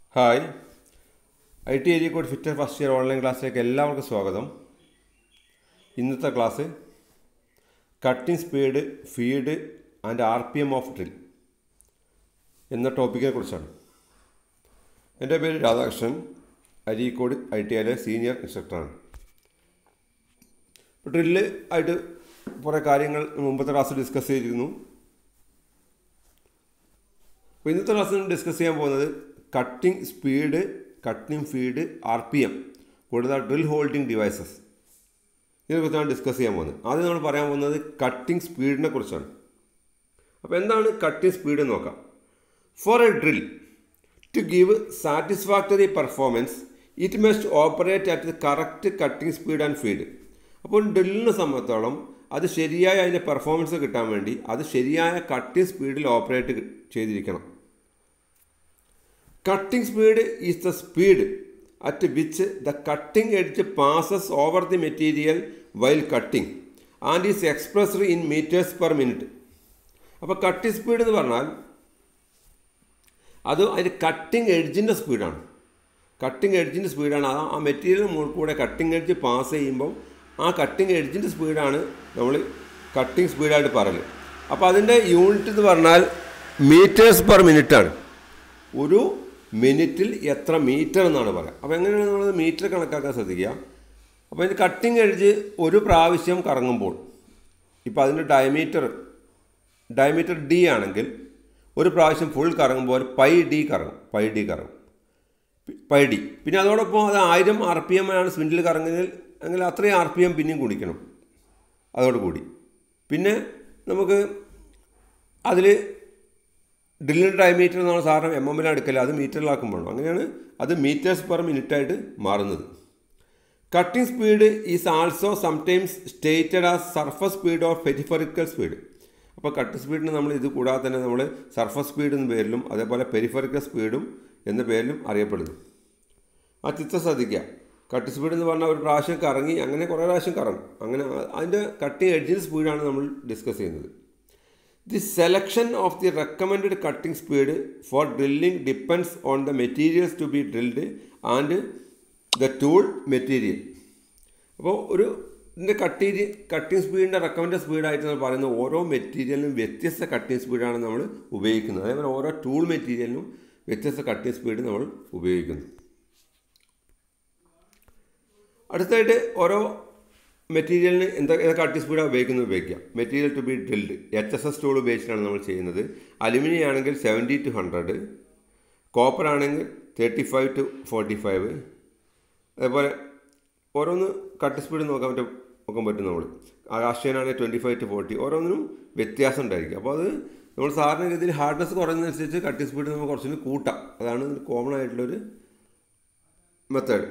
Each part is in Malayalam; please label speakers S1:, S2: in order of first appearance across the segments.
S1: hi I T Areekode fitter first year online ക്ലാസ്സിലേക്ക് എല്ലാവർക്കും സ്വാഗതം ഇന്നത്തെ class cutting speed feed and R P M of drill എന്ന ടോപ്പിക്കിനെ കുറിച്ചാണ് എൻ്റെ പേര് രാധാകൃഷ്ണൻ അരീക്കോട് ഐ ടി ഐയിലെ സീനിയർ ഇൻസ്ട്രക്ടറാണ് ഇപ്പോൾ ഡ്രില്ല് ആയിട്ട് കുറേ കാര്യങ്ങൾ മുമ്പത്തെ ക്ലാസ്സിൽ ഡിസ്കസ് ചെയ്തിരുന്നു അപ്പോൾ ഇന്നത്തെ ക്ലാസ്സിൽ ഡിസ്കസ് ചെയ്യാൻ പോകുന്നത് cutting speed cutting feed R P M കൂടാതെ ഡ്രിൽ ഹോൾഡിംഗ് ഡിവൈസസ് ഇതിനെക്കുറിച്ചാണ് ഡിസ്കസ് ചെയ്യാൻ പോകുന്നത് ആദ്യം നമ്മൾ പറയാൻ പോകുന്നത് കട്ടിംഗ് സ്പീഡിനെ കുറിച്ചാണ് അപ്പോൾ എന്താണ് കട്ടിംഗ് സ്പീഡ് എന്ന് നോക്കാം for a drill to give satisfactory performance it must operate at the correct cutting speed and feed അപ്പോൾ ഡ്രില്ലിനെ സംബന്ധിച്ചോളം അത് ശരിയായ അതിൻ്റെ പെർഫോമൻസ് കിട്ടാൻ വേണ്ടി അത് ശരിയായ കട്ടിംഗ് സ്പീഡിൽ ഓപ്പറേറ്റ് ചെയ്തിരിക്കണം cutting speed is the speed at which the cutting edge passes over the material while cutting and is expressed in metres per minute അപ്പോൾ കട്ടിംഗ് സ്പീഡ് എന്ന് പറഞ്ഞാൽ അത് അതിൻ്റെ കട്ടിംഗ് എഡ്ജിൻ്റെ സ്പീഡാണ് കട്ടിംഗ് എഡ്ജിൻ്റെ സ്പീഡാണ് ആ ആ മെറ്റീരിയൽ മുകളിൽ കൂടെ കട്ടിംഗ് എഡ്ജ് പാസ് ചെയ്യുമ്പോൾ ആ കട്ടിംഗ് എഡ്ജിൻ്റെ സ്പീഡാണ് നമ്മൾ കട്ടിംഗ് സ്പീഡായിട്ട് പറയുന്നത് അപ്പോൾ അതിൻ്റെ യൂണിറ്റ് എന്ന് പറഞ്ഞാൽ മീറ്റേഴ്സ് പെർ മിനിറ്റാണ് ഒരു മിനിറ്റിൽ എത്ര മീറ്റർ എന്നാണ് പറയുക അപ്പോൾ എങ്ങനെയാണ് നമ്മൾ മീറ്റർ കണക്കാക്കാൻ ശ്രദ്ധിക്കുക അപ്പോൾ ഇതിൻ്റെ കട്ടിംഗ് എഡ്ജ് ഒരു പ്രാവശ്യം കറങ്ങുമ്പോൾ ഇപ്പോൾ അതിൻ്റെ ഡയമീറ്റർ ഡയമീറ്റർ ഡി ആണെങ്കിൽ ഒരു പ്രാവശ്യം ഫുൾ കറങ്ങുമ്പോൾ പൈ ഡി കറങ്ങും പൈ ഡി കറങ്ങും പൈ ഡി പിന്നെ അതോടൊപ്പം അത് ആയിരം ആർ പി എം ആണ് സ്പിൻഡിൽ കറങ്ങുന്നതിൽ അങ്ങനെ അത്രയും ആർ പി എം പിന്നെയും കുടിക്കണം അതോടുകൂടി പിന്നെ നമുക്ക് അതിൽ ഡ്രില്ലിൻ്റെ ഡയമീറ്റർ നമ്മൾ സാധാരണ എം എമ്മിലാണ് എടുക്കല് അത് മീറ്ററിലാക്കുമ്പോൾ അങ്ങനെയാണ് അത് മീറ്റേഴ്സ് പെർ മിനിറ്റായിട്ട് മാറുന്നത് cutting speed is also sometimes stated as surface speed or peripheral speed അപ്പോൾ കട്ട് സ്പീഡിന് നമ്മൾ ഇത് കൂടാതെ തന്നെ നമ്മൾ സർഫസ് സ്പീഡ് എന്ന പേരിലും അതേപോലെ പെരിഫറിക്കൽ സ്പീഡും എന്ന പേരിലും അറിയപ്പെടുന്നു ആ ചിത്രം ശ്രദ്ധിക്കുക കട്ട് സ്പീഡ് എന്ന് പറഞ്ഞാൽ ഒരു പ്രാവശ്യം കറങ്ങി അങ്ങനെ കുറേ പ്രാവശ്യം കറങ്ങും അങ്ങനെ അതിൻ്റെ കട്ടിങ് എഡ്ജിൻ്റെ സ്പീഡാണ് നമ്മൾ ഡിസ്കസ് ചെയ്യുന്നത് the selection of the recommend cutting speed for drilling depends on the materials to be drilled and the tool material അപ്പോൾ ഒരു ഇതിൻ്റെ കട്ടിങ് കട്ടിംഗ് സ്പീഡിൻ്റെ റെക്കമെൻഡ് സ്പീഡായിട്ട് നമ്മൾ പറയുന്നത് ഓരോ മെറ്റീരിയലിനും വ്യത്യസ്ത കട്ടിംഗ് സ്പീഡാണ് നമ്മൾ ഉപയോഗിക്കുന്നത് അതേപോലെ ഓരോ ടൂൾ മെറ്റീരിയലിനും വ്യത്യസ്ത കട്ടിംഗ് സ്പീഡ് നമ്മൾ ഉപയോഗിക്കുന്നു അടുത്തായിട്ട് ഓരോ മെറ്റീരിയലിന് എന്താ കട്ടിംഗ് സ്പീഡാണ് ഉപയോഗിക്കുന്നത് ഉപയോഗിക്കാം material to be drilled H S S tool ഉപയോഗിച്ചിട്ടാണ് നമ്മൾ ചെയ്യുന്നത് അലുമിനിയം ആണെങ്കിൽ സെവൻറ്റി ടു ഹൺഡ്രഡ് കോപ്പർ ആണെങ്കിൽ thirty five to forty five അതേപോലെ ഓരോന്ന് കട്ട് സ്പീഡ് നോക്കാൻ പറ്റും നോക്കാൻ പറ്റും നമ്മൾ ആസ്ട്രിയനാണെങ്കിൽ ട്വൻറ്റി ഫൈവ് ടു ഫോർട്ടി ഓരോന്നിനും വ്യത്യാസം ഉണ്ടായിരിക്കും അപ്പോൾ അത് നമ്മൾ സാധാരണ രീതിയിൽ ഹാർഡ്നെസ് കുറയുന്നതനുസരിച്ച് കട്ടിംഗ് സ്പീഡ് നമുക്ക് കുറച്ചുകൂടി കൂട്ടാം അതാണ് കോമൺ ആയിട്ടുള്ളൊരു മെത്തേഡ്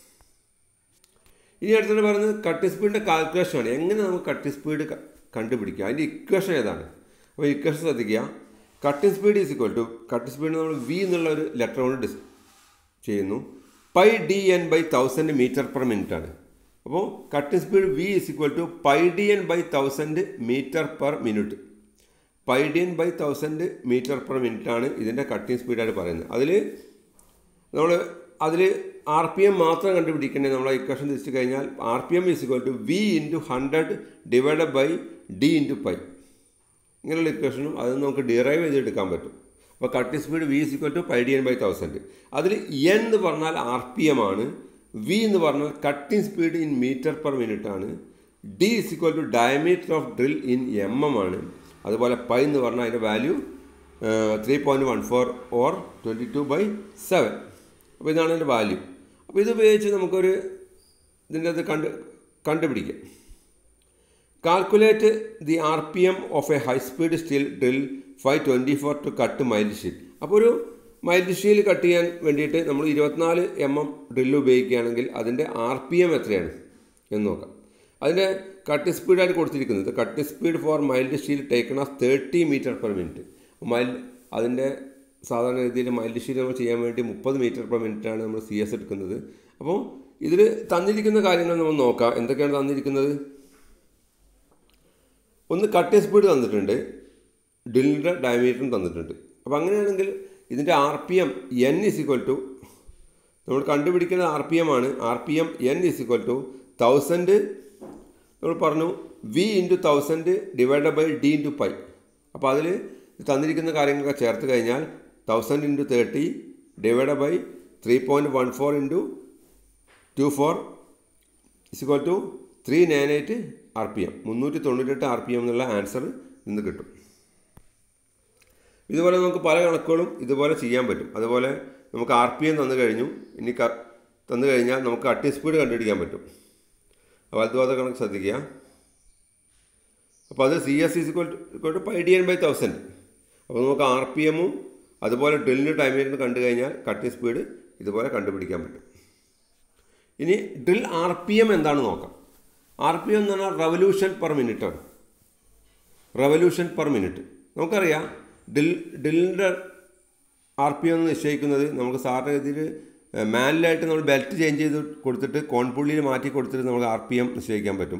S1: ഇനി അടുത്തിട്ട് പറയുന്നത് കട്ടിംഗ് സ്പീഡിൻ്റെ കാൽക്കുലേഷനാണ് എങ്ങനെ നമുക്ക് കട്ടിംഗ് സ്പീഡ് കണ്ടുപിടിക്കുക അതിൻ്റെ ഇക്വേഷൻ ഏതാണ് അപ്പോൾ ഇക്വേഷൻ ശ്രദ്ധിക്കുക cutting speed is equal to cutting speed നമ്മൾ വി എന്നുള്ള ഒരു ലെറ്റർ കൊണ്ട് ഡിസ് ചെയ്യുന്നു pi D N by thousand metre per minute ആണ് അപ്പോൾ cutting speed V is equal to pi D N by thousand metre per minute pi D N by thousand metre per minute ആണ് ഇതിൻ്റെ കട്ടിംഗ് സ്പീഡായിട്ട് പറയുന്നത് അതിൽ നമ്മൾ അതിൽ ആർ പി എം മാത്രം കണ്ടുപിടിക്കേണ്ടത് നമ്മൾ ഇക്വേഷൻ തിരിച്ചു കഴിഞ്ഞാൽ R P M is equal to V into hundred divide by D into pi ഇങ്ങനെയുള്ള ഇക്വേഷനും അത് നമുക്ക് ഡിറൈവ് ചെയ്തെടുക്കാൻ പറ്റും അപ്പോൾ cutting speed V is equal to pi D N by thousand അതിൽ എൻ എന്ന് പറഞ്ഞാൽ ആർ പി എം ആണ് വി എന്ന് പറഞ്ഞാൽ cutting speed in metre per minute ആണ് D is equal to diameter of drill in M M ആണ് അതുപോലെ പൈ എന്ന് പറഞ്ഞാൽ അതിൻ്റെ value three point one four or twenty two by seven അപ്പോൾ ഇതാണ് അതിൻ്റെ വാല്യൂ അപ്പോൾ ഇത് ഉപയോഗിച്ച് നമുക്കൊരു ഇതിൻ്റെ അത് കണ്ട് കണ്ടുപിടിക്കാം calculate the R P M of a high speed steel drill five twenty four to cut mild steel അപ്പോൾ ഒരു മൈൽഡ് സ്റ്റീൽ കട്ട് ചെയ്യാൻ വേണ്ടിയിട്ട് നമ്മൾ ഇരുപത്തിനാല് എം എം ഡ്രില്ല് ഉപയോഗിക്കുകയാണെങ്കിൽ അതിൻ്റെ ആർ പി എം എത്രയാണ് എന്ന് നോക്കാം അതിൻ്റെ കട്ട് സ്പീഡായിട്ട് കൊടുത്തിരിക്കുന്നത് cut speed for mild steel taken as thirty metre per minute mild അതിൻ്റെ സാധാരണ രീതിയിൽ മൈൽഡ് സ്റ്റീൽ നമ്മൾ ചെയ്യാൻ വേണ്ടി മുപ്പത് മീറ്റർ പെർ മിനിറ്റാണ് നമ്മൾ സി എസ് എടുക്കുന്നത് അപ്പോൾ ഇതിൽ തന്നിരിക്കുന്ന കാര്യങ്ങൾ നമ്മൾ നോക്കാം എന്തൊക്കെയാണ് തന്നിരിക്കുന്നത് ഒന്ന് കട്ടിംഗ് സ്പീഡ് തന്നിട്ടുണ്ട് ഡ്രില്ലിൻ്റെ ഡയമീറ്ററും തന്നിട്ടുണ്ട് അപ്പോൾ അങ്ങനെയാണെങ്കിൽ ഇതിൻ്റെ R P M N is equal to നമ്മൾ കണ്ടുപിടിക്കുന്നത് ആർ പി എം ആണ് R P M N is equal to thousand നമ്മൾ പറഞ്ഞു V into thousand divide by D into pi അപ്പോൾ അതിൽ തന്നിരിക്കുന്ന കാര്യങ്ങളൊക്കെ ചേർത്ത് കഴിഞ്ഞാൽ thousand into thirty divide by three point one four into two four is equal to three nine eight R P M മുന്നൂറ്റി തൊണ്ണൂറ്റെട്ട് ആർ പി എം എന്നുള്ള ആൻസർ ഇന്ന് കിട്ടും ഇതുപോലെ നമുക്ക് പല കണക്കുകളും ഇതുപോലെ ചെയ്യാൻ പറ്റും അതുപോലെ നമുക്ക് ആർ പി എം തന്നു കഴിഞ്ഞു ഇനി ക തന്നു കഴിഞ്ഞാൽ നമുക്ക് കട്ടിങ് സ്പീഡ് കണ്ടുപിടിക്കാൻ പറ്റും വലതുഭാഗത്തെ കണക്ക് ശ്രദ്ധിക്കുക അപ്പോൾ അത് C S is equal to pi D N by thousand അപ്പോൾ നമുക്ക് ആർ പി എമ്മും അതുപോലെ ഡ്രില്ലിൻ്റെ ടൈമിൽ കണ്ടു കഴിഞ്ഞാൽ കട്ടിങ് സ്പീഡ് ഇതുപോലെ കണ്ടുപിടിക്കാൻ പറ്റും ഇനി ഡ്രിൽ ആർ പി എം എന്താണെന്ന് നോക്കാം ആർ പി എം എന്ന് പറഞ്ഞാൽ റവല്യൂഷൻ പെർ മിനിറ്റാണ് റവല്യൂഷൻ പെർ മിനിറ്റ് നമുക്കറിയാം ഡ്രിൽ ഡ്രില്ലിൻ്റെ ആർ പി എം എന്ന് നിശ്ചയിക്കുന്നത് നമുക്ക് സാറിൻ്റെ ഇതിൽ മാനുവലായിട്ട് നമ്മൾ ബെൽറ്റ് ചേഞ്ച് ചെയ്ത് കൊടുത്തിട്ട് കോൺപുള്ളിയിൽ മാറ്റി കൊടുത്തിട്ട് നമുക്ക് ആർ പി എം നിശ്ചയിക്കാൻ പറ്റും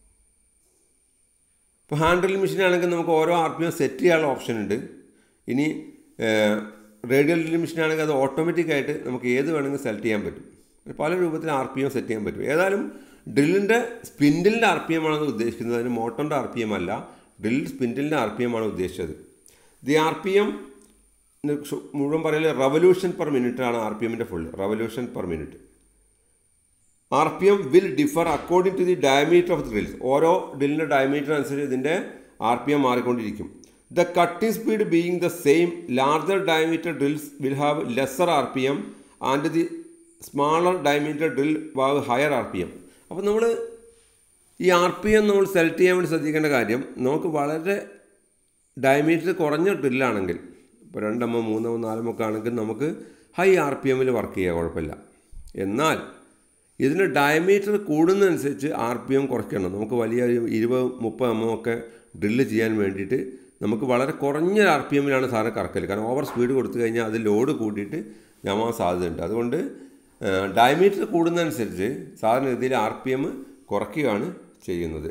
S1: ഇപ്പോൾ ഹാൻഡ് ഡ്രിൽ മെഷീൻ ആണെങ്കിൽ നമുക്ക് ഓരോ ആർ പി എം സെറ്റ് ചെയ്യാനുള്ള ഓപ്ഷൻ ഉണ്ട് ഇനി റേഡിയൽ ഡ്രിൽ മെഷീൻ ആണെങ്കിൽ അത് ഓട്ടോമാറ്റിക്കായിട്ട് നമുക്ക് ഏത് വേണമെങ്കിലും സെലക്ട് ചെയ്യാൻ പറ്റും പല രൂപത്തിൽ ആർ പി എം സെറ്റ് ചെയ്യാൻ പറ്റും ഏതായാലും ഡ്രില്ലിൻ്റെ സ്പിൻഡിലിൻ്റെ ആർ പി എം ആണ് ഉദ്ദേശിക്കുന്നത് അതിന് മോട്ടറിൻ്റെ ആർ പി എം അല്ല ഡ്രിൽ സ്പിൻഡിലിൻ്റെ ആർ പി എം ആണ് ഉദ്ദേശിച്ചത് ദി ആർ പി എം മുഴുവൻ പറയല് റവല്യൂഷൻ പെർ മിനിറ്റ് ആണ് ആർ പി എമ്മിൻ്റെ full revolution per minute R P M will differ according to the diameter of the drills ഓരോ ഡ്രില്ലിൻ്റെ ഡയമീറ്റർ അനുസരിച്ച് ഇതിൻ്റെ ആർ പി എം മാറിക്കൊണ്ടിരിക്കും the cutting speed being the same larger diameter drills will have lesser R P M and the smaller diameter drill have higher R P M അപ്പോൾ നമ്മൾ ഈ ആർ പി എം നമ്മൾ സെലക്ട് ചെയ്യാൻ വേണ്ടി ശ്രദ്ധിക്കേണ്ട കാര്യം നമുക്ക് വളരെ ഡയമീറ്റർ കുറഞ്ഞ ഡ്രില്ലാണെങ്കിൽ ഇപ്പോൾ രണ്ടമ്മ മൂന്നമ്മ നാലമ്മ ഒക്കെ ആണെങ്കിൽ നമുക്ക് ഹൈ ആർ പി എമ്മിൽ വർക്ക് ചെയ്യുക കുഴപ്പമില്ല എന്നാൽ ഇതിന് ഡയമീറ്റർ കൂടുന്നതനുസരിച്ച് ആർ പി എം കുറയ്ക്കണം നമുക്ക് വലിയ ഇരുപത് മുപ്പത് എം ഒക്കെ ഡ്രില്ല് ചെയ്യാൻ വേണ്ടിയിട്ട് നമുക്ക് വളരെ കുറഞ്ഞ ആർ പി എമ്മിലാണ് സാധനം കറക്കൽ കാരണം ഓവർ സ്പീഡ് കൊടുത്തു കഴിഞ്ഞാൽ അത് ലോഡ് കൂട്ടിയിട്ട് ഞമാൻ സാധ്യതയുണ്ട് അതുകൊണ്ട് ഡയമീറ്റർ കൂടുന്നതനുസരിച്ച് സാധാരണ രീതിയിൽ ആർ പി എം കുറയ്ക്കുകയാണ് ചെയ്യുന്നത്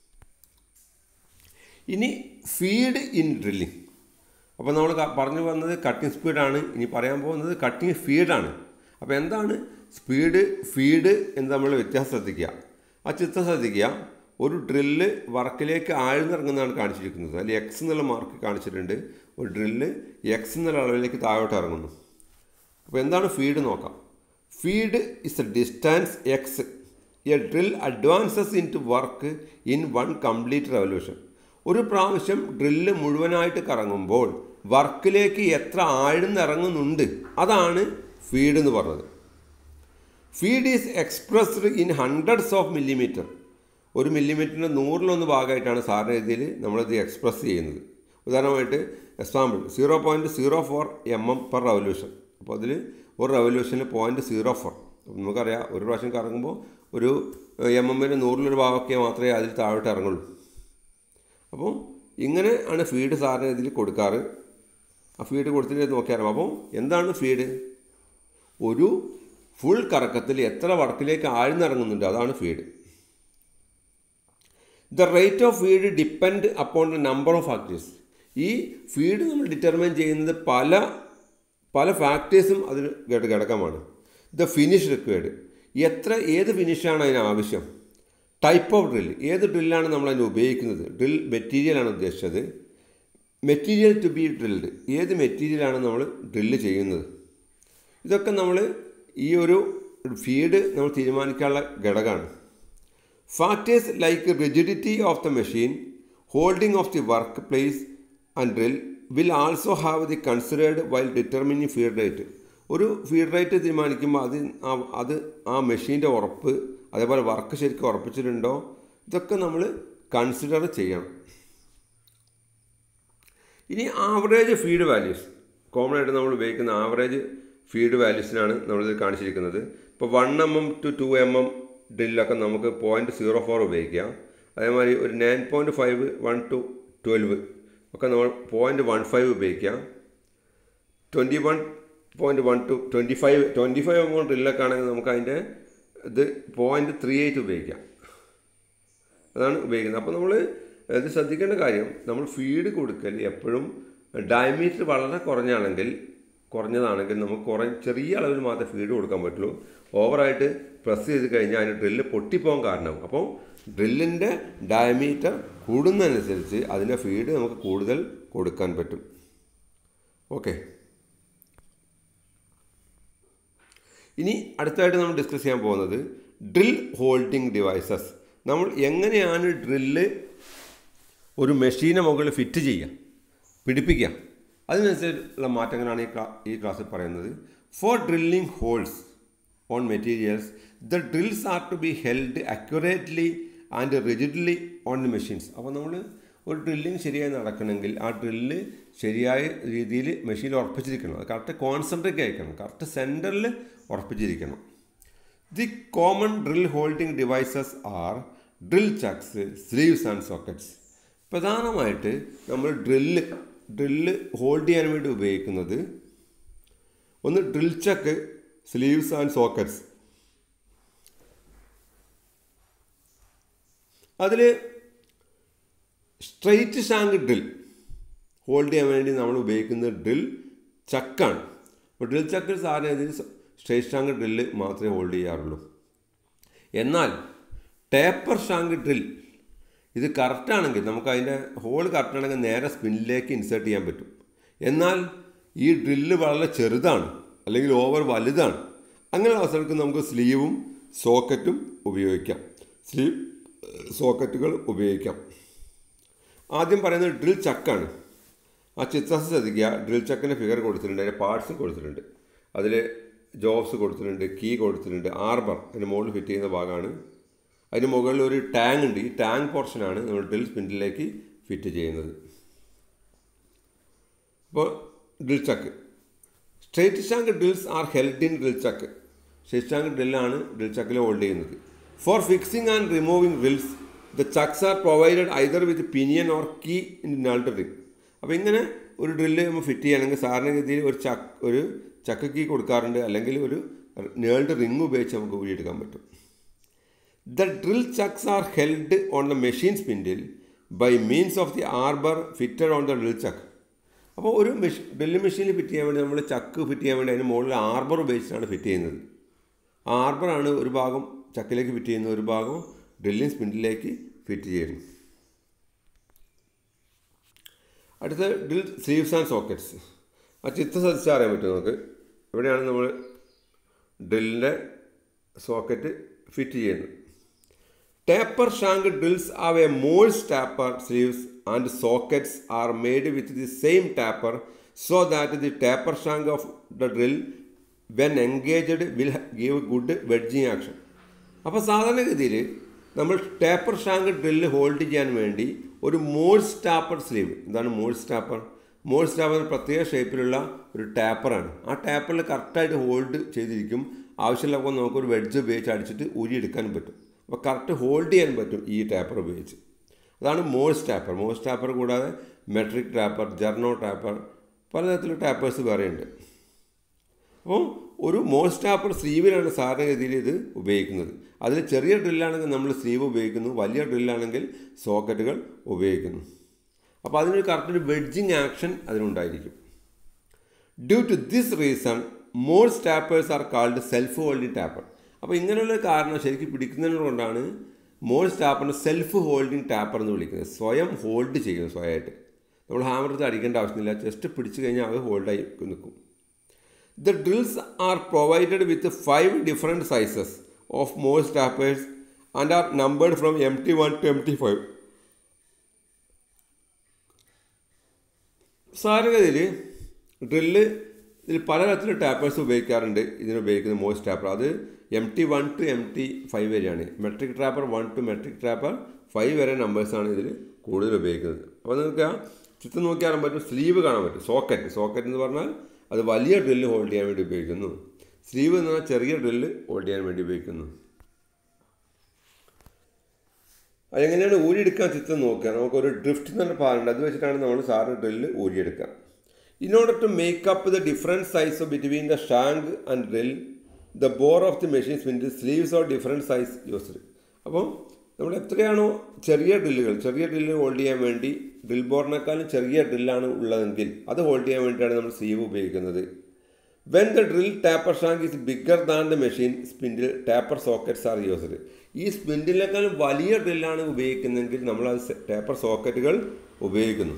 S1: ഇനി ഫീഡ് ഇൻ ഡ്രില്ലിംഗ് അപ്പോൾ നമ്മൾ പറഞ്ഞു വന്നത് കട്ടിംഗ് സ്പീഡാണ് ഇനി പറയാൻ പോകുന്നത് കട്ടിംഗ് ഫീഡാണ് അപ്പോൾ എന്താണ് സ്പീഡ് ഫീഡ് എന്ന് നമ്മൾ വ്യത്യാസം ശ്രദ്ധിക്കുക ആ ചിത്രം ശ്രദ്ധിക്കുക ഒരു ഡ്രില്ല് വർക്കിലേക്ക് ആഴ്ന്നിറങ്ങുന്നതാണ് കാണിച്ചിരിക്കുന്നത് അതിൽ എക്സ് എന്നുള്ള മാർക്ക് കാണിച്ചിട്ടുണ്ട് ഒരു ഡ്രില്ല് എക്സ് എന്നുള്ള അളവിലേക്ക് താഴോട്ട് ഇറങ്ങുന്നു അപ്പോൾ എന്താണ് ഫീഡ് നോക്കാം feed is a distance ex a drill advances in to work in one complete revolution ഒരു പ്രാവശ്യം ഡ്രില്ല് മുഴുവനായിട്ട് കറങ്ങുമ്പോൾ വർക്കിലേക്ക് എത്ര ആഴ്ന്നിറങ്ങുന്നുണ്ട് അതാണ് ഫീഡ് എന്ന് പറഞ്ഞത് feed is expressed in hundreds of millimetre ഒരു മില്ലിമീറ്ററിൻ്റെ നൂറിലൊന്ന് ഭാഗമായിട്ടാണ് സാറിൻ്റെ രീതിയിൽ നമ്മളിത് എക്സ്പ്രസ് ചെയ്യുന്നത് ഉദാഹരണമായിട്ട് example zero point zero four M M per revolution അപ്പോൾ അതിൽ ഒരു റവല്യൂഷനിൽ പോയിൻറ്റ് സീറോ ഫോർ നമുക്കറിയാം ഒരു പ്രാവശ്യം കറങ്ങുമ്പോൾ ഒരു എം എമ്മിൻ്റെ നൂറിലൊരു ഭാഗമൊക്കെ മാത്രമേ അതിൽ താഴോട്ട് ഇറങ്ങുള്ളൂ അപ്പോൾ ഇങ്ങനെ ആണ് ഫീഡ് സാറിന് ഇതിൽ കൊടുക്കാറ് ആ ഫീഡ് കൊടുത്തിട്ട് നോക്കിയാലും അപ്പോൾ എന്താണ് ഫീഡ് ഒരു ഫുൾ കറക്കത്തിൽ എത്ര വർക്കിലേക്ക് ആഴ്ന്നിറങ്ങുന്നുണ്ട് അതാണ് feed the rate of feed depend upon the number of factors ഈ ഫീഡ് നമ്മൾ ഡിറ്റർമൈൻ ചെയ്യുന്നത് പല പല ഫാക്ടേഴ്സും അതിന് ഘടകമാണ് ദ ഫിനിഷ് റിക്വയർഡ് എത്ര ഏത് ഫിനിഷാണ് അതിന് ആവശ്യം ടൈപ്പ് ഓഫ് ഡ്രിൽ ഏത് ഡ്രില്ലാണ് നമ്മൾ അതിന് ഉപയോഗിക്കുന്നത് ഡ്രിൽ മെറ്റീരിയലാണ് ഉദ്ദേശിച്ചത് മെറ്റീരിയൽ ടു ബി ഡ്രിൽഡ് ഏത് മെറ്റീരിയലാണ് നമ്മൾ ഡ്രില്ല് ചെയ്യുന്നത് ഇതൊക്കെ നമ്മൾ ഈ ഒരു ഫീഡ് നമ്മൾ തീരുമാനിക്കാനുള്ള ഘടകമാണ് factors like rigidity of the machine holding of the work place and drill will also have the considered while determining feed rate ഒരു ഫീഡ് റേറ്റ് തീരുമാനിക്കുമ്പോൾ അത് അത് ആ മെഷീൻ്റെ ഉറപ്പ് അതേപോലെ വർക്ക് ശരിക്കും ഉറപ്പിച്ചിട്ടുണ്ടോ ഇതൊക്കെ നമ്മൾ കൺസിഡർ ചെയ്യണം ഇനി ആവറേജ് ഫീഡ് വാല്യൂസ് കോമൺ ആയിട്ട് നമ്മൾ ഉപയോഗിക്കുന്ന ആവറേജ് ഫീഡ് വാല്യൂസിനാണ് നമ്മളിത് കാണിച്ചിരിക്കുന്നത് ഇപ്പോൾ one M M to two M M ഡ്രില്ലൊക്കെ നമുക്ക് പോയിൻറ്റ് സീറോ ഫോർ ഉപയോഗിക്കാം അതേമാതിരി ഒരു nine point five one to twelve ഒക്കെ നമ്മൾ പോയിൻറ്റ് വൺ ഫൈവ് ഉപയോഗിക്കാം twenty one point one to twenty five twenty five M ഡ്രില്ലൊക്കെ ആണെങ്കിൽ നമുക്ക് അതിൻ്റെ ഇത് പോയിൻറ്റ് ത്രീ എയ്റ്റ് ഉപയോഗിക്കാം അതാണ് ഉപയോഗിക്കുന്നത് അപ്പോൾ നമ്മൾ ഇത് ശ്രദ്ധിക്കേണ്ട കാര്യം നമ്മൾ ഫീഡ് കൊടുക്കൽ എപ്പോഴും ഡയമീറ്റർ വളരെ കുറഞ്ഞാണെങ്കിൽ കുറഞ്ഞതാണെങ്കിൽ നമുക്ക് കുറേ ചെറിയ അളവിൽ മാത്രമേ ഫീഡ് കൊടുക്കാൻ പറ്റുള്ളൂ ഓവറായിട്ട് പ്രസ് ചെയ്ത് കഴിഞ്ഞാൽ അതിന് ഡ്രില്ല് പൊട്ടിപ്പോകാൻ കാരണമാകും അപ്പോൾ ഡ്രില്ലിൻ്റെ ഡയമീറ്റർ കൂടുന്നതനുസരിച്ച് അതിൻ്റെ ഫീഡ് നമുക്ക് കൂടുതൽ കൊടുക്കാൻ പറ്റും ഓക്കെ ഇനി അടുത്തായിട്ട് നമ്മൾ ഡിസ്കസ് ചെയ്യാൻ പോകുന്നത് ഡ്രിൽ ഹോൾഡിംഗ് ഡിവൈസസ് നമ്മൾ എങ്ങനെയാണ് ഡ്രില്ല് ഒരു മെഷീനെ മുകളിൽ ഫിറ്റ് ചെയ്യുക പിടിപ്പിക്കുക അതിനനുസരിച്ചുള്ള മാറ്റങ്ങളാണ് ഈ ക്ലാ ഈ ക്ലാസ്സിൽ പറയുന്നത് for drilling holes on materials the drills are to be held accurately and rigidly on the machines അപ്പോൾ നമ്മൾ ഒരു ഡ്രില്ലിങ് ശരിയായി നടക്കണമെങ്കിൽ ആ ഡ്രില്ല് ശരിയായ രീതിയിൽ മെഷീനിൽ ഉറപ്പിച്ചിരിക്കണം അത് കറക്റ്റ് കോൺസെൻട്രേറ്റ് ആയിരിക്കണം കറക്റ്റ് സെൻറ്ററിൽ ഉറപ്പിച്ചിരിക്കണം the common drill holding devices are drill chucks sleeves and sockets പ്രധാനമായിട്ട് നമ്മൾ ഡ്രില്ല് ഡ്രില്ല് ഹോൾഡ് ചെയ്യാൻ വേണ്ടി ഉപയോഗിക്കുന്നത് ഒന്ന് drill chuck sleeves and sockets അതിൽ സ്ട്രെയിറ്റ് ഷാങ്ക് ഡ്രിൽ ഹോൾഡ് ചെയ്യാൻ വേണ്ടി നമ്മൾ ഉപയോഗിക്കുന്നത് ഡ്രിൽ ചക്കാണ് അപ്പോൾ ഡ്രിൽ ചക്കിൽ സാധാരണ ഇതിൽ സ്ട്രെയിറ്റ് ഷാങ്ക് ഡ്രില്ല് മാത്രമേ ഹോൾഡ് ചെയ്യാറുള്ളൂ എന്നാൽ ടേപ്പർ ഷാങ്ക് ഡ്രിൽ ഇത് കറക്റ്റാണെങ്കിൽ നമുക്ക് അതിൻ്റെ ഹോൾ കറക്റ്റാണെങ്കിൽ നേരെ സ്പിന്നിലേക്ക് ഇൻസേർട്ട് ചെയ്യാൻ പറ്റും എന്നാൽ ഈ ഡ്രില്ല് വളരെ ചെറുതാണ് അല്ലെങ്കിൽ ഓവർ വലുതാണ് അങ്ങനെയുള്ള അവസരങ്ങൾക്ക് നമുക്ക് സ്ലീവും സോക്കറ്റും ഉപയോഗിക്കാം സ്ലീവ് സോക്കറ്റുകൾ ഉപയോഗിക്കാം ആദ്യം പറയുന്നത് ഡ്രിൽ ചക്കാണ് ആ ചിത്രം ശ്രദ്ധിക്കുക ഡ്രിൽ ചക്കിൻ്റെ ഫിഗർ കൊടുത്തിട്ടുണ്ട് അതിൻ്റെ പാർട്സ് കൊടുത്തിട്ടുണ്ട് അതിൽ ജോബ്സ് കൊടുത്തിട്ടുണ്ട് കീ കൊടുത്തിട്ടുണ്ട് ആർബർ അതിന് മുകളിൽ ഫിറ്റ് ചെയ്യുന്ന ഭാഗമാണ് അതിന് മുകളിൽ ഒരു ടാങ്ക് ഉണ്ട് ഈ ടാങ്ക് പോർഷനാണ് നമ്മൾ ഡ്രിൽ സ്പിൻഡിലേക്ക് ഫിറ്റ് ചെയ്യുന്നത് അപ്പോൾ drill chuck straight shank drills are held in drill chuck straight shank ഡ്രില്ലാണ് ഡ്രിൽ ചക്കിൽ ഹോൾഡ് ചെയ്യുന്നത് for fixing and removing drills the chucks are provided either with pinion or key in നൾട്ട് റിംഗ് അപ്പോൾ ഇങ്ങനെ ഒരു ഡ്രില്ല് നമ്മൾ ഫിറ്റ് ചെയ്യണമെങ്കിൽ സാധാരണഗതിയിൽ ഒരു ചക്ക് ഒരു ചക്ക് കീ കൊടുക്കാറുണ്ട് അല്ലെങ്കിൽ ഒരു നേൾഡ് റിംഗ് ഉപയോഗിച്ച് നമുക്ക് ഊരിയെടുക്കാൻ പറ്റും the drill chucks are held on the machine spindle by means of the arbor fitted on the drill chuck അപ്പോൾ ഒരു മെഷീൻ ഡ്രില്ല് മെഷീനിൽ ഫിറ്റ് ചെയ്യാൻ വേണ്ടി നമ്മൾ ചക്ക് ഫിറ്റ് ചെയ്യാൻ വേണ്ടി അതിന് മുകളിൽ ആർബർ ഉപയോഗിച്ചിട്ടാണ് ഫിറ്റ് ചെയ്യുന്നത് ആ ആർബറാണ് ഒരു ഭാഗം ചക്കിലേക്ക് ഫിറ്റ് ചെയ്യുന്ന ഒരു ഭാഗം ഡ്രില്ലിംഗ് സ്പിൻഡിലേക്ക് ഫിറ്റ് ചെയ്യുന്നു അടുത്ത ഡ്രിൽ സ്ലീവ്സ് ആൻഡ് സോക്കറ്റ്സ് ആ ചിത്രം ശ്രദ്ധിച്ചാൽ അറിയാൻ പറ്റും നമുക്ക് ഇവിടെയാണ് നമ്മൾ ഡ്രില്ലിൻ്റെ സോക്കറ്റ് ഫിറ്റ് ചെയ്യുന്നത് taper shank drills have a Morse taper sleeves and sockets are made with the same taper so that the taper shank of the drill when engaged will give good wedging action അപ്പോൾ സാധാരണഗതിയിൽ നമ്മൾ ടേപ്പർ ഷാങ്ക് ഡ്രില്ല് ഹോൾഡ് ചെയ്യാൻ വേണ്ടി ഒരു മോൾസ് ടാപ്പർ സ്ലീവ് എന്താണ് മോൾസ് ടാപ്പർ മോൾസ് ടാപ്പർ പ്രത്യേക ഷേപ്പിലുള്ള ഒരു ടാപ്പറാണ് ആ ടാപ്പറിൽ കറക്റ്റായിട്ട് ഹോൾഡ് ചെയ്തിരിക്കും ആവശ്യമുള്ളപ്പോൾ നമുക്കൊരു വെഡ്ജ് ഉപയോഗിച്ച് അടിച്ചിട്ട് ഊരിയെടുക്കാനും പറ്റും അപ്പോൾ കറക്റ്റ് ഹോൾഡ് ചെയ്യാൻ പറ്റും ഈ ടാപ്പർ ഉപയോഗിച്ച് അതാണ് മോൾസ് ടാപ്പർ മോൾസ് ടാപ്പർ കൂടാതെ മെട്രിക് ടാപ്പർ ജെർണോ ടാപ്പർ പലതരത്തിലുള്ള ടാപ്പേഴ്സ് വേറെയുണ്ട് അപ്പോൾ ഒരു മോൾസ് ടാപ്പർ സ്ലീവിലാണ് സാധാരണഗതിയിൽ ഇത് ഉപയോഗിക്കുന്നത് അതിൽ ചെറിയ ഡ്രില്ലാണെങ്കിൽ നമ്മൾ സ്ലീവ് ഉപയോഗിക്കുന്നു വലിയ ഡ്രില്ലാണെങ്കിൽ സോക്കറ്റുകൾ ഉപയോഗിക്കുന്നു അപ്പോൾ അതിനൊരു കറക്റ്റ് ഒരു വെഡ്ജിങ് ആക്ഷൻ അതിനുണ്ടായിരിക്കും due to this reason Morse tapers are called self holding taper അപ്പോൾ ഇങ്ങനെയുള്ള കാരണം ശരിക്കും പിടിക്കുന്നതിന് കൊണ്ടാണ് മോൾസ് ടാപ്പറിന് സെൽഫ് ഹോൾഡിംഗ് ടാപ്പർ എന്ന് വിളിക്കുന്നത് സ്വയം ഹോൾഡ് ചെയ്യുന്നു സ്വയമായിട്ട് നമ്മൾ ഹാമർ എടുത്ത് അടിക്കേണ്ട ആവശ്യമില്ല ജസ്റ്റ് പിടിച്ചു കഴിഞ്ഞാൽ അത് ഹോൾഡായി നിൽക്കും the drills are provided with five different sizes of Morse tapers and are numbered from M T one to M T five സാധാരണഗതിയിൽ ഡ്രില്ല് ഇതിൽ പലതരത്തിലുള്ള ടാപ്പേഴ്സ് ഉപയോഗിക്കാറുണ്ട് ഇതിന് ഉപയോഗിക്കുന്ന മോസ്റ്റ് ടാപ്പർ അത് M T one to M T five വരെയാണ് metric taper one to metric taper five വരെ നമ്പേഴ്സാണ് ഇതിൽ കൂടുതൽ ഉപയോഗിക്കുന്നത് അപ്പോൾ നിങ്ങൾക്ക് ആ ചിത്രം നോക്കിയാൽ പറ്റും സ്ലീവ് കാണാൻ പറ്റും സോക്കറ്റ് സോക്കറ്റ് എന്ന് പറഞ്ഞാൽ അത് വലിയ ഡ്രില്ല് ഹോൾഡ് ചെയ്യാൻ വേണ്ടി ഉപയോഗിക്കുന്നു സ്ലീവ് എന്ന് പറഞ്ഞാൽ ചെറിയ ഡ്രില്ല് ഹോൾഡ് ചെയ്യാൻ വേണ്ടി ഉപയോഗിക്കുന്നു അതെങ്ങനെയാണ് ഊരിയെടുക്കാൻ ചിത്രം നോക്കുക നമുക്കൊരു ഡ്രിഫ്റ്റ് എന്ന് പറഞ്ഞ ഭാഗമുണ്ട് അത് വെച്ചിട്ടാണ് നമ്മൾ സാറ് ഡ്രില്ല് ഊരിയെടുക്കുക in order to make up the different size between the shank and drill the bore of the machines means sleeves or different size used അപ്പോൾ നമ്മൾ എത്രയാണോ ചെറിയ ഡ്രില്ലുകൾ ചെറിയ ഡ്രില്ല് ഹോൾഡ് ചെയ്യാൻ വേണ്ടി ഡ്രിൽ ബോറിനേക്കാളും ചെറിയ ഡ്രില്ലാണ് ഉള്ളതെങ്കിൽ അത് ഹോൾഡ് ചെയ്യാൻ വേണ്ടിയിട്ടാണ് നമ്മൾ സ്ലീവ് ഉപയോഗിക്കുന്നത് when the drill taper shank is bigger than the machine spindle taper sockets are used ഈ സ്പിൻഡിനേക്കാളും വലിയ ഡ്രില്ലാണ് ഉപയോഗിക്കുന്നതെങ്കിൽ നമ്മൾ അത് ടാപ്പർ സോക്കറ്റുകൾ ഉപയോഗിക്കുന്നു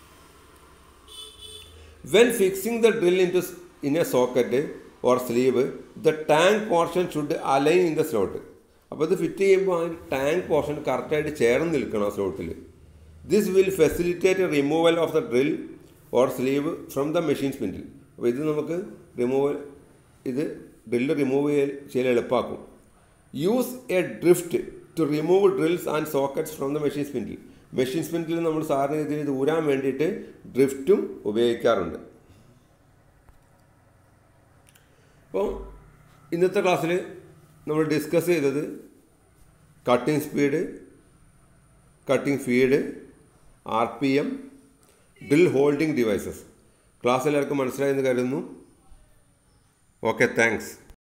S1: when fixing the drill in to in a socket or sleeve the tank portion should align in the slot അപ്പോൾ ഇത് ഫിറ്റ് ചെയ്യുമ്പോൾ ആ ടാങ്ക് പോർഷൻ കറക്റ്റായിട്ട് ചേർന്ന് നിൽക്കണം ആ സ്ലോട്ടിൽ this will facilitate removal of the drill or sleeve from the machine spindle അപ്പോൾ ഇത് നമുക്ക് റിമൂവൽ ഇത് ഡ്രില്ല് റിമൂവ് ചെയ്യൽ ചെയ്യൽ എളുപ്പമാക്കും use a drift to remove drills and sockets from the machine spindle machine spindle നമ്മൾ സാറിന് ഇതിന് ദൂരാൻ വേണ്ടിയിട്ട് ഡ്രിഫ്റ്റും ഉപയോഗിക്കാറുണ്ട് അപ്പോൾ ഇന്നത്തെ ക്ലാസ്സിൽ നമ്മൾ ഡിസ്കസ് ചെയ്തത് cutting speed cutting feed R P M drill holding devices class എല്ലാവർക്കും മനസ്സിലായെന്ന് കരുതുന്നു ഓക്കെ താങ്ക്സ്